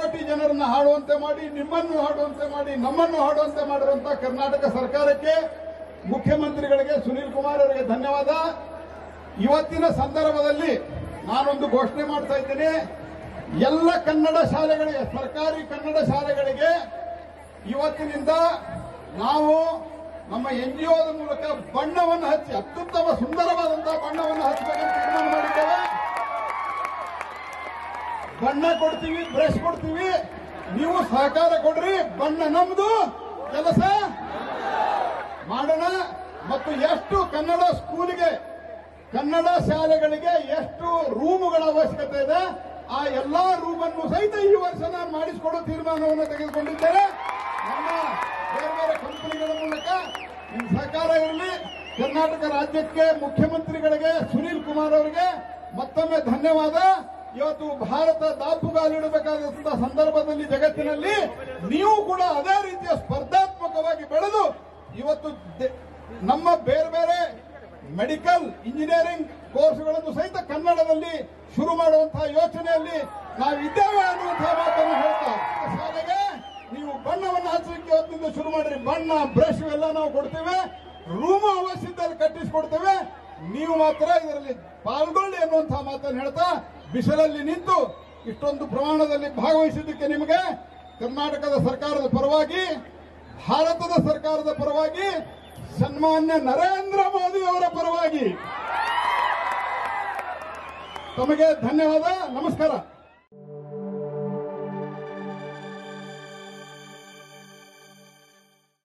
ಕೋಟಿ ಜನರನ್ನ ಹಾಡುವಂತೆ ಮಾಡಿ ನಿಮ್ಮನ್ನು ಹಾಡುವಂತೆ ಮಾಡಿ ನಮ್ಮನ್ನು ಹಾಡುವಂತೆ ಮಾಡಿರುವಂತ ಕರ್ನಾಟಕ ಸರ್ಕಾರಕ್ಕೆ ಮುಖ್ಯಮಂತ್ರಿಗಳಿಗೆ ಸುನೀಲ್ ಕುಮಾರ್ ಅವರಿಗೆ ಧನ್ಯವಾದ ಇವತ್ತಿನ ಸಂದರ್ಭದಲ್ಲಿ ನಾನೊಂದು ಘೋಷಣೆ ಮಾಡ್ತಾ ಇದ್ದೀನಿ ಎಲ್ಲ ಕನ್ನಡ ಶಾಲೆಗಳಿಗೆ ಸರ್ಕಾರಿ ಕನ್ನಡ ಶಾಲೆಗಳಿಗೆ ಇವತ್ತಿನಿಂದ ನಾವು ನಮ್ಮ ಎನ್ ಜಿ ಒದ ಮೂಲಕ ಬಣ್ಣವನ್ನು ಹಚ್ಚಿ ಅತ್ಯುತ್ತಮ ಸುಂದರವಾದಂತಹ ಬಣ್ಣವನ್ನು ಹಚ್ಚಬೇಕಂತ ತೀರ್ಮಾನ ಮಾಡಿದ್ದೇವೆ ಬಣ್ಣ ಕೊಡ್ತೀವಿ ಬ್ರಷ್ ಕೊಡ್ತೀವಿ ನೀವು ಸಹಕಾರ ಕೊಡ್ರಿ ಬಣ್ಣ ನಮ್ದು ಕೆಲಸ ಮಾಡೋಣ ಮತ್ತು ಎಷ್ಟು ಕನ್ನಡ ಸ್ಕೂಲಿಗೆ ಕನ್ನಡ ಶಾಲೆಗಳಿಗೆ ಎಷ್ಟು ರೂಮುಗಳ ಅವಶ್ಯಕತೆ ಇದೆ ಆ ಎಲ್ಲಾ ರೂಮನ್ನು ಸಹಿತ ಈ ವರ್ಷ ನಾನು ಮಾಡಿಸಿಕೊಡೋ ತೀರ್ಮಾನವನ್ನು ತೆಗೆದುಕೊಂಡಿದ್ದೇನೆ ನಮ್ಮ ಬೇರೆ ಬೇರೆ ಕಂಪನಿಗಳ ಮೂಲಕ ನಿಮ್ಮ ಸಹಕಾರ ಇರಲಿ ಕರ್ನಾಟಕ ರಾಜ್ಯಕ್ಕೆ ಮುಖ್ಯಮಂತ್ರಿಗಳಿಗೆ ಸುನೀಲ್ ಕುಮಾರ್ ಅವರಿಗೆ ಮತ್ತೊಮ್ಮೆ ಧನ್ಯವಾದ ಇವತ್ತು ಭಾರತ ದಾಪುಗಾಲಿಡಬೇಕಾದಂತಹ ಸಂದರ್ಭದಲ್ಲಿ ಜಗತ್ತಿನಲ್ಲಿ ನೀವು ಕೂಡ ಅದೇ ರೀತಿಯ ಸ್ಪರ್ಧಾತ್ಮಕವಾಗಿ ಬೆಳೆದು ಇವತ್ತು ದೆ- ನಮ್ಮ ಬೇರೆ ಬೇರೆ ಮೆಡಿಕಲ್ ಇಂಜಿನಿಯರಿಂಗ್ ಕೋರ್ಸ್ಗಳನ್ನು ಸಹಿತ ಕನ್ನಡದಲ್ಲಿ ಶುರು ಮಾಡುವಂತಹ ಯೋಚನೆಯಲ್ಲಿ ನಾವು ಇದ್ದೇವೆ ಅನ್ನುವಂತಹ ಮಾತನ್ನು ಹೇಳ್ತಾ ಶಾಲೆಗೆ ನೀವು ಬಣ್ಣವನ್ನು ಹಚ್ಚಲಿಕ್ಕೆ ಇವತ್ತಿಂದ ಶುರು ಮಾಡಿರಿ ಬಣ್ಣ ಬ್ರಷ್ ಎಲ್ಲ ನಾವು ಕೊಡ್ತೇವೆ ರೂಮು ಅವಶ್ಯದಲ್ಲಿ ಕಟ್ಟಿಸಿಕೊಡ್ತೇವೆ ನೀವು ಮಾತ್ರ ಇದರಲ್ಲಿ ಪಾಲ್ಗೊಳ್ಳಿ ಅನ್ನುವಂತಹ ಮಾತನ್ನು ಹೇಳ್ತಾ ಬಿಸಿಲಲ್ಲಿ ನಿಂತು ಇಷ್ಟೊಂದು ಪ್ರಮಾಣದಲ್ಲಿ ಭಾಗವಹಿಸಿದ್ದಕ್ಕೆ ನಿಮಗೆ ಕರ್ನಾಟಕದ ಸರ್ಕಾರದ ಪರವಾಗಿ ಭಾರತದ ಸರ್ಕಾರದ ಪರವಾಗಿ ಸನ್ಮಾನ್ಯ ನರೇಂದ್ರ ಮೋದಿ ಅವರ ಪರವಾಗಿ ತಮಗೆ ಧನ್ಯವಾದ ನಮಸ್ಕಾರ